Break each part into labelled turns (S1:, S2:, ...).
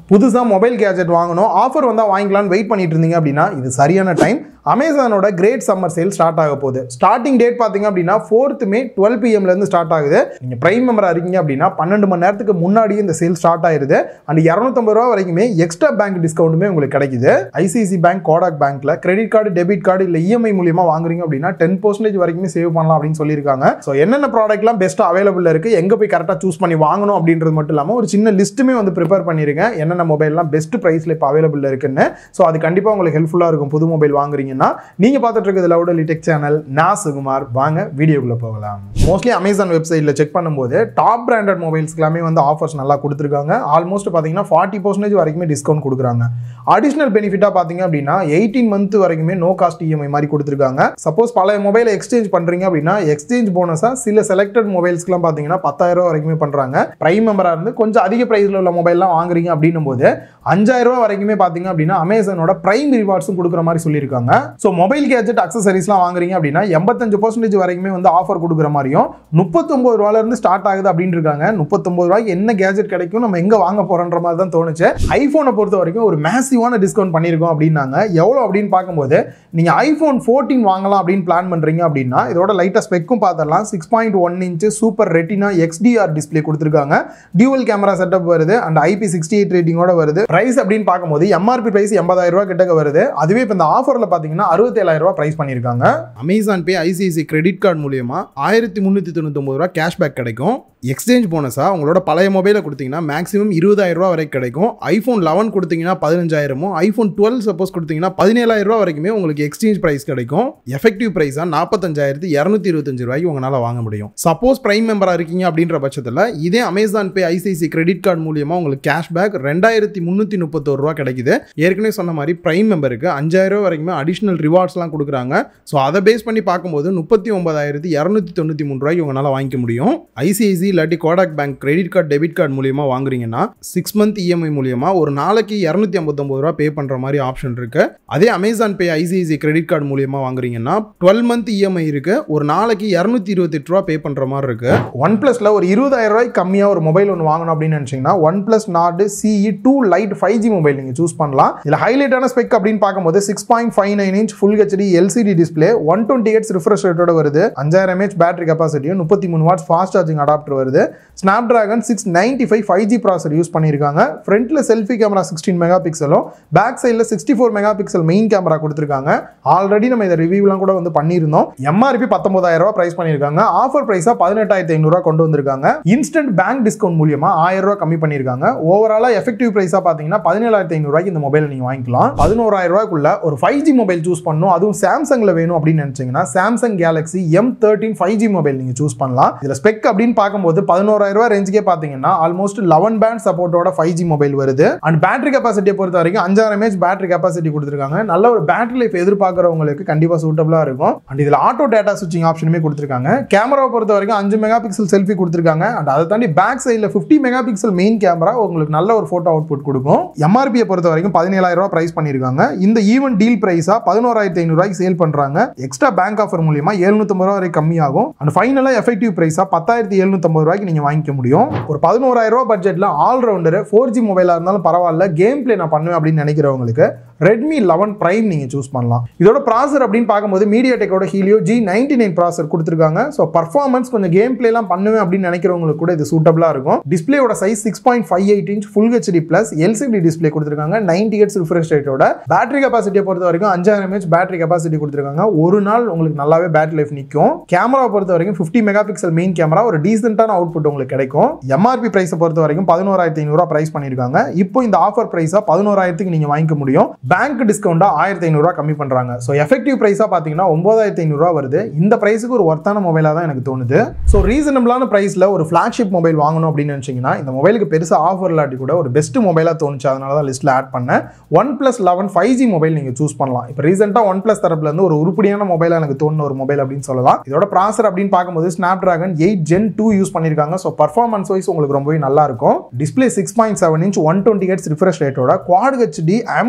S1: புதுசாக mobile gadget வாங்கணும் offer வந்தால் வாங்கிக்கலாம்னு வெயிட் பண்ணிட்டு இருந்தீங்க அப்படின்னா இது சரியான டைம் அமேசானோட கிரேட் சம்மர் சேல் ஸ்டார்ட் ஆக போகுது ஸ்டார்டிங் டேட் பார்த்தீங்க அப்படின்னா ஃபோர்த் மே டுவெல் பிஎம்லேருந்து ஸ்டார்ட் ஆகுது நீங்கள் பிரைம் மெம்பராக இருக்கீங்க அப்படின்னா பன்னெண்டு மணி நேரத்துக்கு முன்னாடியே இந்த சேல் ஸ்டார்ட் ஆயிருது அண்ட் இரநூத்தம்பது ரூபா வரைக்குமே எக்ஸ்ட்ரா பேங்க் டிஸ்கவுண்ட்டுமே உங்களுக்கு கிடைக்குது ஐசிசி பேங்க் கோடாக் பேங்க்ல கிரெடிட் கார்டு டெபிட் கார்டு இல்லை இஎம்ஐ மூலியமா வாங்குறீங்க அப்படின்னா டென் பர்சன்டேஜ் வரைக்குமே சேவ் பண்ணலாம் அப்படின்னு சொல்லியிருக்காங்க ஸோ என்னென்ன ப்ராடக்ட்லாம் பெஸ்ட்டாக அவைலபிள் இருக்கு எங்கே போய் கரெக்டாக சூஸ் பண்ணி வாங்கணும் அப்படின்றது மட்டும் இல்லாமல் ஒரு சின்ன லிஸ்ட்டுமே வந்து ப்ரிப்பேர் பண்ணிருக்கேன் என்னென்ன மொபைல்லாம் பெஸ்ட் ப்ரைஸில் இப்போ அவைலபிள் இருக்குன்னு ஸோ அது கண்டிப்பாக உங்களுக்கு ஹெல்ப்ஃபுல்லாக இருக்கும் புது மொபைல் வாங்குறீங்கன்னா நீங்கள் பார்த்துட்டு இருக்கிறது லவுட் லிடெக் சேனல் நான் சுகுமார் வாங்க வீடியோக்குள்ளே போகலாம் மோஸ்ட்லி அமேசான் வெப்சைட்டில் செக் பண்ணும்போது டாப் பிராண்டட் மொபைல்ஸ்க்கு எல்லாமே வந்து ஆஃபர்ஸ் நல்லா கொடுத்துருக்காங்க ஆல்மோஸ்ட் பார்த்தீங்கன்னா ஃபார்ட்டி பர்சன்டேஜ் வரைக்குமே டிஸ்கவுண்ட் கொடுக்குறாங்க அடிஷனல் பெனிஃபிட்டாக பார்த்தீங்க அப்படின்னா எயிட்டீன் மந்த் வரைக்குமே நோ காஸ்ட் இஎம்ஐ மாதிரி கொடுத்துருக்காங்க சப்போஸ் பழைய மொபைலை எக்ஸ்சேஞ்ச் பண்ணுறீங்க அப்படின்னா எக்ஸ்சேஞ்ச் போனஸாக சில செலக்டட் மொபைல்ஸ்க்குலாம் பார்த்தீங்கன்னா பத்தாயிரம் ரூபா வரைக்குமே பண்ணுறாங்க பிரைம் மெம்பராக இருந்து கொஞ்சம் அதிக ப்ரைஸில் உள்ள மொபைல்லாம் வாங்குறீங்க அப்படின்னும் போது அஞ்சாயிரம் ரூபா வரைக்குமே பார்த்தீங்க அப்படின்னா அமேசானோட பிரைம் ரிவார்ட்ஸும் கொடுக்குற மாதிரி சொல்லியிருக்காங்க ஸோ மொபைல் கேஜெட் அக்சசரிஸ்லாம் வாங்குறீங்க அப்படின்னா எண்பத்தஞ்சு பர்சன்டேஜ் வரைக்குமே வந்து ஆஃபர் கொடுக்குற மாதிரியும் முப்பத்தொம்பது ரூபாலேருந்து ஸ்டார்ட் ஆகுது அப்படின்னு இருக்காங்க முப்பத்தொம்பது ரூபாய்க்கு என்ன கேஜெட் கிடைக்கும் நம்ம எங்கே வாங்க போகிறோன்ற மாதிரி தான் தோணுச்சு ஐஃபோனை பொறுத்த வரைக்கும் ஒரு மேசிவான டிஸ்கவுண்ட் பண்ணியிருக்கோம் அப்படின்னாங்க எவ்வளோ அப்படின்னு பார்க்கும்போது நீங்கள் ஐஃபோன் ஃபோர்டீன் வாங்கலாம் அப்படின்னு பிளான் பண்ணுறீங்க அப்படின்னா இதோட லைட்டாக ஸ்பெக்கும் பார்த்துடலாம் six point one inch super Retina XDR display கொடுத்துருக்காங்க டியூவல் கேமரா செட்டப் வருது அண்ட் ஐபி சிக்ஸ்டி எயிட் ரேட்டிங்கோட வருது பிரைஸ் அப்படின்னு பார்க்கும்போது எம்ஆர்பி பிரைஸ் எண்பதாயிரம் ரூபா கிட்டக்க வருது அதுவே இப்போ இந்த ஆஃபரில் பார்த்தீங்கன்னா அறுபத்தேழாயிரம் ரூபா பிரைஸ் பண்ணியிருக்காங்க Amazon Pay ICICI credit card மூலியமா ஆயிரத்தி முந்நூற்றி தொண்ணூத்தொம்பது ரூபா கேஷ்பேக் கிடைக்கும் எக்ஸ்சேஞ்ச் போனஸாக உங்களோட பழைய மொபைலை கொடுத்தீங்கன்னா மேக்ஸிமம் இருபதாயிரம் ரூபா வரைக்கும் கிடைக்கும் ஐஃபோன் லெவன் கொடுத்தீங்கன்னா பதினஞ்சாயிரமும் ஐஃபோன் டுவெல் சப்போஸ் கொடுத்தீங்கன்னா பதினேழாயிரம் ரூபா வரைக்குமே உங்களுக்கு எக்ஸ்சேஞ்ச் பிரைஸ் கிடைக்கும் எஃபெக்டிவ் ப்ரைஸாக நாற்பத்தஞ்சாயிரத்தி இரநூத்தி இருபத்தஞ்சு ரூபாய்க்கு உங்களால் வாங்க முடியும் சப்போஸ் பிரைம் மெம்பராக இருக்கீங்க அப்படின்ற பட்சத்தில் இதே Amazon Pay ICICI credit card மூலியமாக உங்களுக்கு கேஷ்பேக் ரெண்டாயிரத்தி முந்நூற்றி முப்பத்தோரு ரூபா கிடைக்குது ஏற்கனவே சொன்ன மாதிரி பிரைம் மெம்பருக்கு அஞ்சாயிரம் ரூபா வரைக்குமே அடிஷனல் ரிவார்ட்ஸ்லாம் கொடுக்குறாங்க ஸோ அதை பேஸ் பண்ணி பார்க்கும்போது முப்பத்தி ஒன்பதாயிரத்தி இரநூத்தி தொண்ணூற்றி மூணு ரூபாய்க்கு உங்களால் வாங்கிக்க முடியும் ஐசிஐசி இல்லாட்டி Kotak bank credit card debit card மூலியமாக வாங்குறீங்கன்னா சிக்ஸ் மந்த் இஎம்ஐ மூலியமாக ஒரு நாளைக்கு இரநூத்தி ஐம்பத்தொம்பது ரூபா பே பண்ணுற மாதிரி ஆப்ஷன் இருக்கு அதே Amazon Pay ICICI credit card மூலியமாக வாங்குறீங்கன்னா டுவெல் மந்த் இஎம்ஐ இருக்கு ஒரு நாளைக்கு இரநூத்தி இருபத்தெட்டு ரூபா பே பண்ணுற மாதிரி இருக்கு ஒன் பிளஸ்ல ஒரு இருபதாயிரம் ரூபாய்க்கு கம்மியாக ஒரு மொபைல் ஒன்று வாங்கணும் அப்படின்னு நினச்சிங்கன்னா one plus Nord CE two lite five G mobile நீங்கள் சூஸ் பண்ணலாம் இதில் ஹைலைட்டான ஸ்பெக் அப்படின்னு பார்க்கும்போது six point five nine inch full HD LCD display one twenty hertz refresh ரேட்டோட வருது அஞ்சாயிரம் எம்ஏஹெச் பேட்டரி கெப்பாசிட்டியும் முப்பத்தி மூணு வாட்ஸ் ஃபாஸ்ட் சார்ஜிங் அடாப்டர் வருது Snapdragon six ninety five five G processor use பண்ணியிருக்காங்க ஃப்ரண்ட்ல செல்ஃபி கேமரா சிக்ஸ்டீன் மெகா பிக்சலும் பேக் சைடில் sixty four mega pixel main camera கொடுத்துருக்காங்க ஆல்ரெடி நம்ம இதை ரிவ்யூலாம் கூட வந்து பண்ணியிருந்தோம் எம்ஆர்பி பத்தொன்பதாயிரம் ரூபாய் பிரைஸ் பண்ணியிருக்காங்க ஆஃபர் பிரைஸாக பதினெட்டாயிரத்தி ஐநூறுரூவா கொண்டு வந்திருக்காங்க இன்ஸ்டன்ட் பேங்க் டிஸ்கவுண்ட் மூலியமா ஆயிரம் ரூபாய் கம்மி பண்ணியிருக்காங்க ஓவராலாக எஃபெக்டிவ் பிரைஸாக பார்த்தீங்கன்னா பதினேழாயிரத்தி ஐநூறுரூவாய்க்கு இந்த மொபைல் நீங்கள் வாங்கிக்கலாம் பதினோராயிரம் ரூபாய்க்குள்ள ஒரு ஃபைவ் ஜி மொபைல் சூஸ் பண்ணணும் அதுவும் சாம்சங்ல வேணும் அப்படின்னு நினைச்சீங்கன்னா Samsung Galaxy M thirteen five G mobile நீங்கள் சூஸ் பண்ணலாம் இதில் ஸ்பெக் அப்படின்னு பார்க்கும்போது பதினோராயிரம் ரூபாய் ரேஞ்சுக்கே பார்த்தீங்கன்னா ஆல்மோஸ்ட் லெவன் பேண்ட் சப்போர்ட்டோட ஃபைவ் ஜி மொபைல் வருது அண்ட் பேட்டரி கெப்பாசிட்டியை பொறுத்த வரைக்கும் அஞ்சாயிரம் எம்ஏஹெச் பேட்டரி கெப்பாசிட்டி கொடுத்துருக்காங்க நல்ல ஒரு பேட்டரி லைஃப் எதிர்பார்க்குறவங்களுக்கு கண்டிப்பாக சூட்டபிளாக இருக்கும் அண்ட் இதில் ஆட்டோ டேட்டா சுவிச்சிங் ஆப்ஷனுமே கொடுத்துருக்காங்க கேமராவை பொறுத்த வரைக்கும் அஞ்சு மெகா பிக்சல் செல்ஃபி கொடுத்துருக்காங்க அண்ட் அதை தாண்டி பேக் சைடில் fifty mega pixel main camera உங்களுக்கு நல்ல ஒரு ஃபோட்டோ அவுட்புட் கொடுக்கும் எம்ஆர்பியை பொறுத்த வரைக்கும் பதினேழாயிரம் ரூபாய் பிரைஸ் பண்ணியிருக்காங்க இந்த ஈவென்ட் டீல் பிரைஸாக பதினோராயிரத்தி ஐநூறுவாய்க்கு சேல் பண்ணுறாங்க எக்ஸ்ட்ரா பேங்க் ஆஃபர் மூலியமா எழுநூத்தம்பது ரூபா வரை கம்மியாகும் அண்ட் ஃபைனலாக எஃபெக்டிவ் பிரைஸாக பத்தாயிரத்தி எழுநூத்தம்பது ரூபாய்க்கு நீங்கள் வாங்கிக்க முடியும் ஒரு பதினோராயிரம் ரூபாய் பட்ஜெட்டில் ஆல்ரவுண்டர் ஃபோர் ஜி மொபைலாக இருந்தாலும் பரவாயில்ல கேம் பிளே நான் பண்ணுவேன் அப்படின்னு நினைக்கிறவங்களுக்கு ரெட்மி லெவன் பிரைம் நீங்கள் சூஸ் பண்ணலாம் இதோட ப்ராசர் அப்படின்னு பார்க்கும்போது மீடியா டெக்கோட Helio G ninety nine processor கொடுத்துருக்காங்க ஸோ பர்ஃபார்மன்ஸ் கொஞ்சம் கேம் பிளேலாம் பண்ணுவேன் அப்படின்னு நினைக்கிறவங்களுக்கு கூட இது சூட்டபிளாக இருக்கும் டிஸ்பிளேயோட size six point five eight inch full HD plus LCD display கொடுத்துருக்காங்க நைன்டி எயிட்ஸ் ரிஃப்ரெஷ் ரேட்டோட பேட்டரி கெப்பாசிட்டியை பொறுத்த வரைக்கும் அஞ்சாயிரம் எம்ஏஹெச் பேட்டரி கெப்பாசிட்டி கொடுத்துருக்காங்க ஒரு நாள் உங்களுக்கு நல்லாவே பேட்டரி லைஃப் நிற்கும் கேமரா பொறுத்த வரைக்கும் fifty mega pixel main camera ஒரு டீசென்டான அவுட்புட் உங்களுக்கு கிடைக்கும் எம்ஆர்பி பிரைஸை பொறுத்த வரைக்கும் பதினோராயிரத்தி ஐநூறுரூவா பிரைஸ் பண்ணியிருக்காங்க இப்போ இந்த ஆஃபர் பிரைஸாக பதினோராயிரத்துக்கு நீங்கள் வாங்கிக்க முடியும் பேங்க் டிஸ்கவுண்டாக ஆயிரத்தி ஐநூறுரூவா கம்மி பண்ணுறாங்க ஸோ எஃபெக்டிவ் ப்ரைஸாக பார்த்தீங்கன்னா ஒன்பதாயிரத்தி ஐநூறுரூவா வருது இந்த ப்ரைஸுக்கு ஒரு ஒர்த்தான மொபைலாக தான் எனக்கு தோணுது ஸோ ரீசனபிளான ப்ரைஸில் ஒரு ஃப்ளாக்ஷிப் மொபைல் வாங்கணும் அப்படின்னு நினச்சிங்கன்னா இந்த மொபைலுக்கு பெருசாக ஆஃபர் இல்லாட்டி கூட ஒரு பெஸ்ட் மொபைலாக தோணுச்சு அதனால தான் லிஸ்ட்டில் ஆட் பண்ணேன் one plus eleven five G mobile நீங்கள் சூஸ் பண்ணலாம் இப்போ ரீசெண்டாக ஒன் ப்ளஸ் தரப்புலேருந்து ஒரு உருப்படியான மொபைலாக எனக்கு தோணுன ஒரு மொபைல் அப்படின்னு சொல்லலாம் இதோட ப்ராசர் அப்படின்னு பார்க்கும்போது Snapdragon eight gen two use பண்ணியிருக்காங்க ஸோ பர்ஃபார்மன்ஸ் வைஸ் உங்களுக்கு ரொம்பவே நல்லா இருக்கும் display six point seven inch one twenty hertz refresh ரேட்டோட quad HD AMOLED display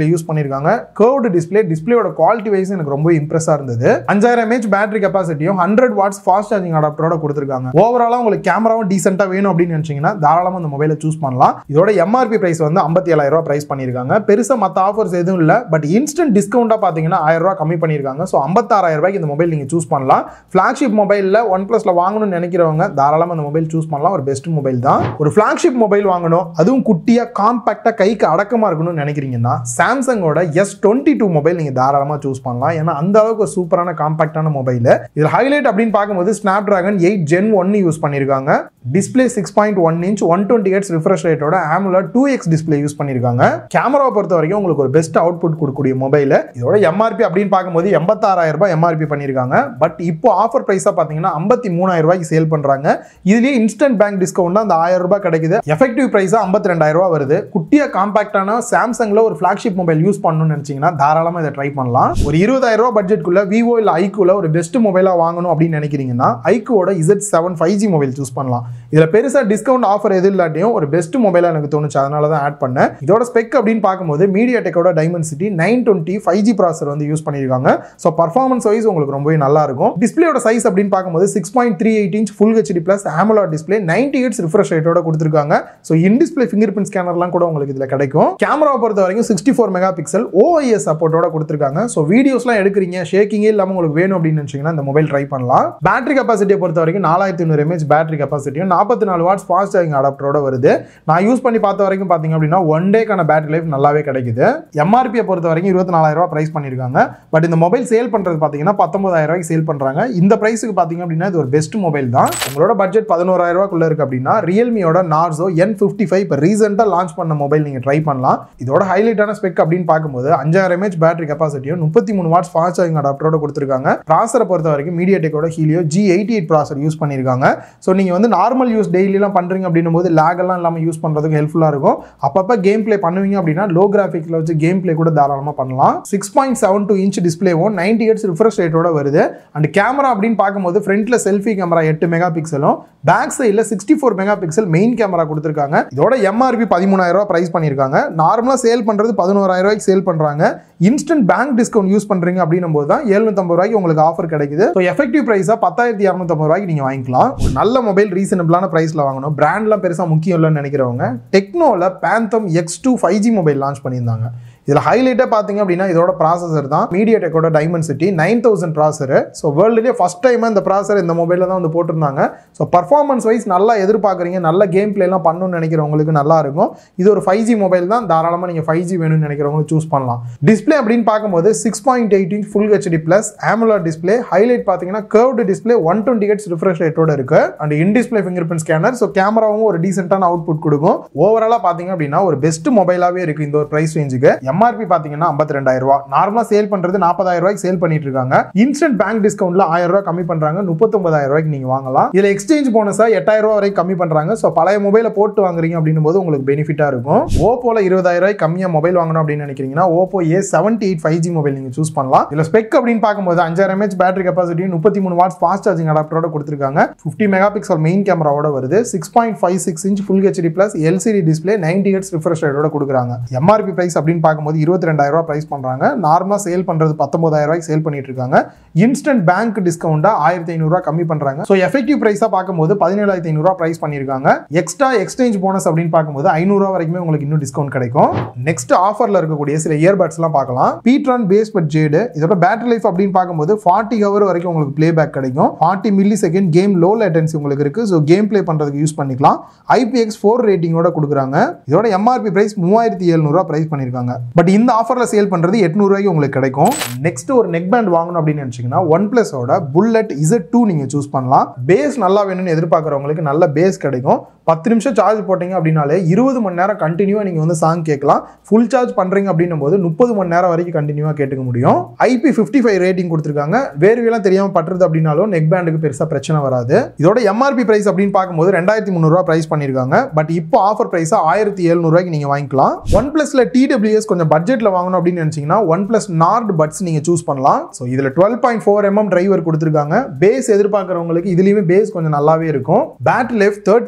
S1: display use பண்ணியிருக்காங்க கர்வ்டு டிஸ்பிளே டிஸ்பிளேயோட குவாலிட்டி வைஸ் எனக்கு ரொம்ப இம்ப்ரெஸ்ஸாக இருந்தது அஞ்சாயிரம் எம்ஏஹெச் பேட்டரி கெப்பாசிட்டியும் ஹண்ட்ரட் வாட்ஸ் ஃபாஸ்ட் சார்ஜிங் அடாப்டரோட கொடுத்துருக்காங்க ஓவராலாக உங்களுக்கு கேமராவும் டீசெண்டாக வேணும் அப்படின்னு நினச்சிங்கன்னா தாராளமாக இந்த மொபைலை சூஸ் பண்ணலாம் இதோட எம்ஆர்பி பிரைஸ் வந்து ஐம்பத்தி ஏழாயிரம் ரூபாய் பிரைஸ் பண்ணியிருக்காங்க பெருசாக மற்ற ஆஃபர்ஸ் எதுவும் இல்லை பட் இன்ஸ்டன்ட் டிஸ்கவுண்ட்டாக பார்த்தீங்கன்னா ஆயிரம் ரூபாய் கம்மி பண்ணியிருக்காங்க ஸோ ஐம்பத்தாறாயிரம் ரூபாய்க்கு இந்த மொபைல் நீங்கள் சூஸ் பண்ணலாம் ஃப்ளாக்ஷிப் மொபைலில் ஒன் ப்ளஸில் வாங்கணும்னு நினைக்கிறவங்க தாராளமாக இந்த மொபைல் சூஸ் பண்ணலாம் ஒரு பெஸ்ட் மொபைல் தான் ஒரு ஃப்ளாக்ஷிப் மொபைல் வாங்கணும் அதுவும் குட்டியாக காம்பேக்டாக கைக்கு அடக்கமாக இருக்கணும்னு நினைக்கிறீங்கன்னா சாம்சங்கோட எஸ் டுவெண்ட்டி டூ மொபைல் நீங்கள் தாராளமாக சூஸ் பண்ணலாம் ஏன்னா அந்த அளவுக்கு ஒரு சூப்பரான காம்பேக்டான மொபைல் இதில் ஹைலைட் அப்படின்னு பார்க்கும்போது Snapdragon eight gen one use பண்ணியிருக்காங்க display six point one inch one twenty hertz refresh ரேட்டோட AMOLED two X display use பண்ணியிருக்காங்க கேமராவை பொறுத்த வரைக்கும் உங்களுக்கு ஒரு பெஸ்ட் அவுட்புட் கொடுக்கக்கூடிய மொபைல் இதோட எம்ஆர்பி அப்படின்னு பார்க்கும்போது எண்பத்தாறாயிரம் ரூபாய் எம்ஆர்பி பண்ணியிருக்காங்க பட் இப்போ ஆஃபர் ப்ரைஸாக பார்த்தீங்கன்னா ஐம்பத்தி மூணாயிரம் ரூபாய்க்கு சேல் பண்ணுறாங்க இதுலேயே இன்ஸ்டன்ட் பேங்க் டிஸ்கவுண்ட் அந்த ஆயிரம் ரூபாய் கிடைக்குது எஃபெக்டிவ் ப்ரைஸாக ஐம்பத்தி ரெண்டாயிரம் ரூபாய் வருது குட்டியாக காம்பாக்டான சாம்சங்கில் ஒரு ஃப்ளாக்ஷிப் மொபைல் யூஸ் பண்ணணும்னு நினச்சிங்கன்னா தாராளமாக இதை ட்ரை பண்ணலாம் ஒரு இருபதாயிரம் ரூபாய் பட்ஜெட்குள்ள விவோ இல்லை ஐக்கூல ஒரு பெஸ்ட் மொபைலாக வாங்கணும் அப்படின்னு நினைக்கிறீங்கன்னா ஐக்கூவோட Z seven five G mobile choose பண்ணலாம் இதில் பெருசாக டிஸ்கவுண்ட் ஆஃபர் எது இல்லாட்டியும் ஒரு பெஸ்ட் மொபைலாக எனக்கு தோணுச்சு அதனால தான் ஆட் பண்ணேன் இதோட ஸ்பெக் அப்படின்னு பார்க்கும்போது மீடியா டெக்கோட Dimensity nine twenty five G processor வந்து யூஸ் பண்ணியிருக்காங்க ஸோ பர்ஃபார்மன்ஸ் வைஸ் உங்களுக்கு ரொம்பவே நல்லா இருக்கும் டிஸ்பிளேயோட சைஸ் அப்படின்னு பார்க்கும்போது six point three eight inch full HD plus AMOLED display ninety hertz refresh ரேட்டோட கொடுத்துருக்காங்க so in display fingerprint ஸ்கேனர்லாம் கூட உங்களுக்கு இதில் கிடைக்கும் கேமரா பொறுத்த வரைக்கும் sixty four mega pixel OIS சப்போர்ட்டோட கொடுத்துருக்காங்க ஸோ வீடியோஸ்லாம் எடுக்கிறீங்க ஷேக்கிங்கே இல்லாமல் உங்களுக்கு வேணும் அப்படின்னு நினச்சிங்கன்னா இந்த மொபைல் ட்ரை பண்ணலாம் பேட்டரி கெப்பாசிட்டியை பொறுத்த வரைக்கும் நாலாயிரத்தி ஐநூறு எம்ஏஹெச் பேட்டரி கெப்பாசிட்டியும் நாற்பத்தி நாலு வாட்ஸ் ஃபாஸ்ட் சார்ஜிங் அடாப்டரோட வருது நான் யூஸ் பண்ணி பார்த்த வரைக்கும் பார்த்தீங்க அப்படின்னா ஒன் டேக்கான பேட்டரி லைஃப் நல்லாவே கிடைக்குது எம்ஆர்பியை பொறுத்த வரைக்கும் இருபத்தி நாலாயிரம் ரூபாய் ப்ரைஸ் பண்ணியிருக்காங்க பட் இந்த மொபைல் சேல் பண்ணுறது பார்த்தீங்கன்னா பத்தொன்பதாயிரம் ரூபாய்க்கு சேல் பண்ணுறாங்க இந்த ப்ரைஸுக்கு பார்த்தீங்க அப்படின்னா இது ஒரு பெஸ்ட் மொபைல் தான் உங்களோட பட்ஜெட் பதினோராயிரம் ரூபாய்க்குள்ள இருக்கு அப்படின்னா ரியல்மியோட நார்சோ என் ஃபிஃப்டி ஃபைவ் இப்போ ரீசெண்டாக லான்ச் பண்ண மொபைல் நீங்கள் ட்ரை பண்ணலாம் இதோட ஹைலைட்டான ஸ்பெக் அப்படின்னு பார்க்கும்போது அஞ்சாயிரம் எம்ஏஹெச் பேட்டரி கெப்பாசிட்டியும் முப்பத்தி மூணு வாட்ஸ் ஃபாஸ்ட் சார்ஜிங் அடாப்டரோட கொடுத்துருக்காங்க ப்ராசரை பொறுத்த வரைக்கும் மீடியா டெக்கோட Helio G eighty eight processor use பண்ணியிருக்காங்க ஸோ நீங்கள் வந்து நார்மல் யூஸ் டெய்லிலாம் பண்ணுறீங்க அப்படின்னும் போது லேக் எல்லாம் இல்லாமல் யூஸ் பண்ணுறதுக்கு ஹெல்ப்ஃபுல்லாக இருக்கும் அப்பப்போ கேம் ப்ளே பண்ணுவீங்க அப்படின்னா லோ கிராஃபிக்ஸில் வச்சு கேம் ப்ளே கூட தாராளமாக பண்ணலாம் six point seven two inch டிஸ்பிளேவும் நைன்டி ஹெட்ஸ் ரிஃப்ரெஷ் ரேட்டோட வருது அண்ட் கேமரா அப்படின்னு பார்க்கும்போது ஃப்ரண்ட்டில் செல்ஃபி கேமரா எட்டு மெகா பிக்சலும் பேக் சைடில் sixty four mega pixel main camera கொடுத்துருக்காங்க இதோட எம்ஆர்பி பதிமூணாயிரம் ரூபாய் ப்ரைஸ் பண்ணியிருக்காங்க நார்மலாக சேல் பண்ணுறது பதினோராயிரம் ரூபாய்க்கு சேல் பண்ணுறாங்க இன்ஸ்டன்ட் பேங்க் டிஸ்கவுண்ட் யூஸ் பண்ணுறீங்க அப்படின்னும் போது தான் எழுநூத்தம்பது ரூபாய்க்கு உங்களுக்கு ஆஃபர் கிடைக்குது ஸோ எஃபெக்டிவ் ப்ரைஸாக பத்தாயிரத்தி இரநூத்தம்பது ரூபாய்க்கு நீங்கள் வாங்கிக்கலாம் ஒரு நல்ல மொபைல் ரீசனபிளான ப்ரைஸில் வாங்கணும் பிராண்ட்லாம் பெருசாக முக்கியம் இல்லைன்னு நினைக்கிறவங்க டெக்னோவில் Phantom X two five G mobile launch பண்ணியிருந்தாங்க இதில் ஹைலைட்டாக பார்த்தீங்க அப்படின்னா இதோட ப்ராசஸர் தான் மீடியா டெக்கோட Dimensity nine thousand processor so வேர்ல்டுலேயே ஃபஸ்ட் டைம் இந்த ப்ராசர் இந்த மொபைலில் தான் வந்து போட்டிருந்தாங்க ஸோ பர்ஃபார்மன்ஸ் வைஸ் நல்லா எதிர்பார்க்குறீங்க நல்ல கேம் பிளேலாம் பண்ணணும்னு நினைக்கிறவங்களுக்கு நல்லா இருக்கும் இது ஒரு ஃபைவ் ஜி மொபைல் தான் தாராளமாக நீங்கள் ஃபைவ் ஜி வேணும்னு நினைக்கிறவங்க சூஸ் பண்ணலாம் டிஸ்பிளே அப்படின்னு பார்க்கும்போது six point eight inch full HD plus AMOLED display highlight பார்த்தீங்கன்னா curved display one twenty hertz refresh ரேட்டோட இருக்கு and in display fingerprint scanner so கேமராவும் ஒரு டீசென்டான அவுட்புட் கொடுக்கும் ஓவராலாக பார்த்தீங்க அப்படின்னா ஒரு பெஸ்ட் மொபைலாகவே இருக்குது இந்த ஒரு ப்ரைஸ் ரேஞ்சுக்கு எம்ஆர்பி பார்த்தீங்கன்னா ஐம்பத்தி ரெண்டாயிரம் ரூபா நார்மலாக சேல் பண்ணுறது நாற்பதாயிரம் ரூபாய்க்கு சேல் பண்ணிட்டு இருக்காங்க இன்ஸ்டன்ட் பேங்க் டிஸ்கவுண்ட்ல ஆயிரம் ரூபாய் கம்மி பண்ணுறாங்க முப்பத்தொன்பதாயிரம் ரூபாய்க்கு நீங்கள் வாங்கலாம் இதில் எக்ஸ்சேஞ்ச் போனஸாக எட்டாயிரம் ரூபாய் வரைக்கும் கம்மி பண்ணுறாங்க ஸோ பழைய மொபைலை போட்டு வாங்குறீங்க அப்படின்னும் போது உங்களுக்கு பெனிஃபிட்டாக இருக்கும் ஓப்போல இருபதாயிரம் ரூபாய் கம்மியாக மொபைல் வாங்கணும் அப்படின்னு நினைக்கிறீங்கன்னா Oppo A seventy eight five G mobile நீங்கள் சூஸ் பண்ணலாம் இதில் ஸ்பெக் அப்படின்னு பார்க்கும்போது அஞ்சாயிரம் எம்ஏஹெச் பேட்டரி கெப்பாசிட்டி முப்பத்தி மூணு வாட்ஸ் ஃபாஸ்ட் சார்ஜிங் அடாப்டரோட கொடுத்துருக்காங்க ஃபிஃப்டி மெகா பிக்சல் மெயின் கேமராவோட வருது six point five six inch full HD plus LCD display ninety hertz refresh ரேட்டோட கொடுக்குறாங்க எம்ஆர்பி பிரைஸ் அப்படின்னு பார்க்கும்போது இருபத்தி ரெண்டாயிரம் ரூபாய் பிரைஸ் பண்ணுறாங்க நார்மலாக சேல் பண்ணுறது பத்தொன்பதாயிரம் ரூபாய்க்கு சேல் பண்ணிட்டு இருக்காங்க இன்ஸ்டன்ட் பேங்க் டிஸ்கவுண்டாக ஆயிரத்தி ஐநூறுரூவா கம்மி பண்ணுறாங்க ஸோ எஃபெக்டிவ் ப்ரைஸாக பார்க்கும்போது பதினேழாயிரத்தி ஐநூறுரூவா ப்ரைஸ் பண்ணியிருக்காங்க எக்ஸ்ட்ரா எக்ஸ்சேஞ்ச் போனஸ் அப்படின்னு பார்க்கும்போது ஐநூறுரூவா வரைக்குமே உங்களுக்கு இன்னும் டிஸ்கவுண்ட் கிடைக்கும் நெக்ஸ்ட் ஆஃபரில் இருக்கக்கூடிய சில இயர்பட்ஸ்லாம் பார்க்கலாம் பீட்ரான் பேஸ் பட் ஜேடு இதோட பேட்டரி லைஃப் அப்படின்னு பார்க்கும்போது ஃபார்ட்டி ஹவர் வரைக்கும் உங்களுக்கு ப்ளே பேக் கிடைக்கும் forty millisecond game low latency உங்களுக்கு இருக்குது ஸோ கேம் ப்ளே பண்ணுறதுக்கு யூஸ் பண்ணிக்கலாம் ஐபிஎக்ஸ் ஃபோர் ரேட்டிங்கோட கொடுக்குறாங்க இதோட எம்ஆர்பி பிரைஸ் மூவாயிரத்தி எழுநூறுவா ப்ரைஸ் பண்ணியிருக்காங்க பட் இந்த ஆஃபரில் சேல் பண்ணுறது எட்நூறுவாய்க்கு உங்களுக்கு கிடைக்கும் நெக்ஸ்ட் ஒரு நெக் பேண்ட் வாங்கணும் அப்படின்னு நினச்சிங்கன்னா ஒன் பிளஸோட புல்லட் இசட் டூ நீங்கள் சூஸ் பண்ணலாம் பேஸ் நல்லா வேணும்னு எதிர்பார்க்குறவங்களுக்கு நல்ல பேஸ் கிடைக்கும் பத்து நிமிஷம் சார்ஜ் போட்டீங்க அப்படின்னாலே இருபது மணி நேரம் கண்டினியூவாக நீங்கள் வந்து சாங் கேட்கலாம் ஃபுல் சார்ஜ் பண்ணுறீங்க அப்படின்னும் போது முப்பது மணி நேரம் வரைக்கும் கண்டினியூவாக கேட்டுக்க முடியும் ஐபி ஃபிஃப்டி ஃபைவ் ரேட்டிங் கொடுத்துருக்காங்க வேர்வையெல்லாம் தெரியாமல் பட்டுறது அப்படின்னாலும் நெக் பேண்டுக்கு பெருசாக பிரச்சனை வராது இதோட எம்ஆர்பி பிரைஸ் அப்படின்னு பார்க்கும்போது ரெண்டாயிரத்தி முந்நூறுரூவா ப்ரைஸ் பண்ணியிருக்காங்க பட் இப்போ ஆஃபர் ப்ரைஸாக ஆயிரத்தி எழுநூறுவாய்க்கு நீங்கள் வாங்கிக்கலாம் ஒன் ப்ளஸில் டிடபிள்யூஎஸ் கொஞ்சம் பட்ஜெட்டில் வாங்கணும் அப்படின்னு நினச்சிங்கன்னா ஒன் ப்ளஸ் நார்ட் பட்ஸ் நீங்கள் சூஸ் பண்ணலாம் ஸோ இதில் twelve point four mm driver கொடுத்துருக்காங்க பேஸ் எதிர்பார்க்குறவங்களுக்கு இதுலேயுமே பேஸ் கொஞ்சம் நல்லாவே இருக்கும் பேட்டரி லைஃப் தேர்ட்டி ஹவர்ஸ்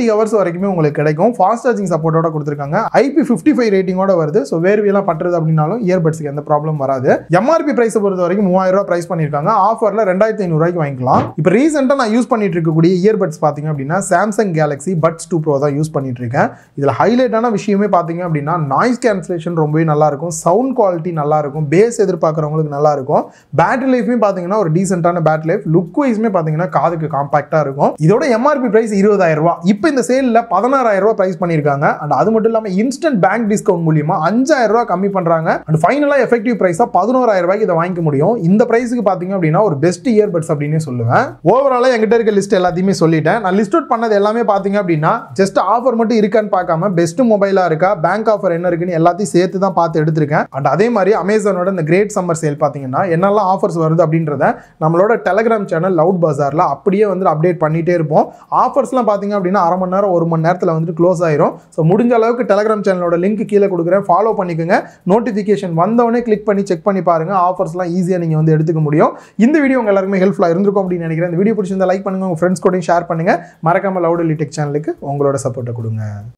S1: வரைக்குமே உங்களுக்கு கிடைக்கும் ஃபாஸ்ட் சார்ஜிங் சப்போர்ட்டோட கொடுத்துருக்காங்க ஐபி ஃபிஃப்டி ஃபைவ் ரேட்டிங்கோட வருது ஸோ வேர்வியெல்லாம் பட்டுறது அப்படின்னாலும் இயர்பட்ஸ்க்கு எந்த ப்ராப்ளம் வராது எம்ஆர்பி பிரைஸை பொறுத்த வரைக்கும் மூவாயிரம் ரூபாய் பிரைஸ் பண்ணியிருக்காங்க ஆஃபரில் ரெண்டாயிரத்தி ஐநூறுரூவாய்க்கு வாங்கிக்கலாம் இப்போ ரீசெண்டாக நான் யூஸ் பண்ணிட்டு இருக்கக்கூடிய இயர்பட்ஸ் பார்த்தீங்க அப்படின்னா Samsung Galaxy buds two pro தான் யூஸ் பண்ணிட்டு இருக்கேன் இதில் ஹைலைட்டான விஷயமே பார்த்தீங்க அப்படின்னா நாய்ஸ் கேன்சலேஷன் ரொம்பவே நல்லா இருக்கும் சவுண்ட் குவாலிட்டி நல்லா இருக்கும் பேஸ் எதிர்பார்க்குறவங்களுக்கு நல்லா இருக்கும் பேட்டரி லைஃப்மே பார்த்தீங்கன்னா ஒரு டீசென்டான பேட்டரி லைஃப் லுக் வைஸ்மே பார்த்தீங்கன்னா காதுக்கு காம்பாக்டாக இருக்கும் இதோட எம்ஆர்பி பிரைஸ் இருபதாயிரம் ரூபாய் இப்போ இந்த சேலில் பதினாறாயிரம் ரூபாய் பிரைஸ் பண்ணியிருக்காங்க அண்ட் அது மட்டும் இல்லாமல் இன்ஸ்டன்ட் பேங்க் டிஸ்கவுண்ட் மூலியமா அஞ்சாயிரம் ரூபாய் கம்மி பண்ணுறாங்க அண்ட் ஃபைனலாக எஃபெக்டிவ் ப்ரைஸாக பதினோராயிரம் ரூபாய்க்கு இதை வாங்கிக்க முடியும் இந்த ப்ரைஸுக்கு பார்த்தீங்க அப்படின்னா ஒரு பெஸ்ட் இயர்பட்ஸ் அப்படின்னே சொல்லுவேன் ஓவராலாக என்கிட்ட இருக்க லிஸ்ட் எல்லாத்தையுமே சொல்லிட்டேன் நான் லிஸ்ட் அவுட் பண்ணது எல்லாமே பார்த்தீங்க அப்படின்னா ஜஸ்ட் ஆஃபர் மட்டும் இருக்கான்னு பார்க்காம பெஸ்ட் மொபைலாக இருக்கா பேங்க் ஆஃபர் என்ன இருக்குன்னு எல்லாத்தையும் சேர்த்து தான் பார்த்து எடுத்திருக்கேன் அண்ட் அதே மாதிரி அமேசானோட இந்த கிரேட் சம்மர் சேல் பார்த்தீங்கன்னா என்னெல்லாம் ஆஃபர்ஸ் வருது அப்படின்றத நம்மளோட டெலகிராம் சேனல் லவுட் பஜாரில் அப்படியே வந்து அப்டேட் பண்ணிட்டே இருப்போம் ஆஃபர்ஸ்லாம் பார்த்தீங்க அப்படின்னா அரை மணி நேரம் ஒரு மணி நேரத்தில் வந்துட்டு க்ளோஸ் ஆயிரும் ஸோ முடிஞ்ச அளவுக்கு டெலகிராம் சேனலோட லிங்க் கீழே கொடுக்குறேன் ஃபாலோ பண்ணிக்கோங்க நோட்டிஃபிகேஷன் வந்தவொடனே கிளிக் பண்ணி செக் பண்ணி பாருங்க ஆஃபர்ஸ்லாம் ஈஸியாக நீங்கள் வந்து எடுத்துக்க முடியும் இந்த வீடியோ உங்க எல்லாருக்குமே ஹெல்ப்ஃபுல்லாக இருந்திருக்கும் அப்படின்னு நினைக்கிறேன் இந்த வீடியோ பிடிச்சிருந்தா லைக் பண்ணுங்க உங்க ஃப்ரெண்ட்ஸ் கூடயும் ஷேர் பண்ணுங்க மறக்காம லவுட் டெக் சேனலுக்கு உங்களோட சப்போர்ட்டை கொடுங்க